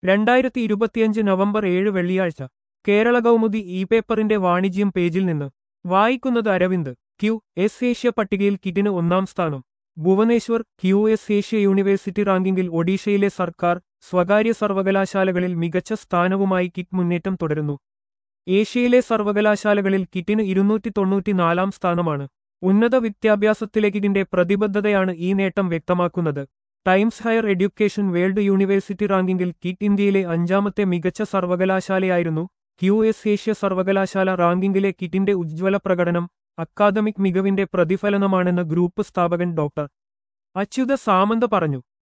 രണ്ടായിരത്തി ഇരുപത്തിയഞ്ച് നവംബർ ഏഴ് വെള്ളിയാഴ്ച കേരള കൗമുദി ഇ പേപ്പറിന്റെ വാണിജ്യം പേജിൽ നിന്ന് വായിക്കുന്നത് അരവിന്ദ് ക്യു എസ് ഏഷ്യ പട്ടികയിൽ കിറ്റിന് ഒന്നാം സ്ഥാനം Bhubaneswar Q S Asia university റാങ്കിങ്ങിൽ ഒഡീഷയിലെ സർക്കാർ സ്വകാര്യ സർവകലാശാലകളിൽ മികച്ച സ്ഥാനവുമായി കിറ്റ് മുന്നേറ്റം തുടരുന്നു ഏഷ്യയിലെ സർവകലാശാലകളിൽ കിറ്റിന് ഇരുന്നൂറ്റി തൊണ്ണൂറ്റിനാലാം സ്ഥാനമാണ് ഉന്നത വിദ്യാഭ്യാസത്തിലെ കിറ്റിന്റെ പ്രതിബദ്ധതയാണ് ഈ നേട്ടം വ്യക്തമാക്കുന്നത് Times Higher Education World University റാങ്കിങ്ങിൽ കിറ്റ് ഇന്ത്യയിലെ അഞ്ചാമത്തെ മികച്ച സർവകലാശാലയായിരുന്നു ക്യു എസ് ഏഷ്യ സർവകലാശാല റാങ്കിങ്ങിലെ കിറ്റിന്റെ ഉജ്ജ്വല പ്രകടനം അക്കാദമിക് മികവിന്റെ പ്രതിഫലനമാണെന്ന് ഗ്രൂപ്പ് സ്ഥാപകൻ ഡോക്ടർ അച്യുത സാമന്ത് പറഞ്ഞു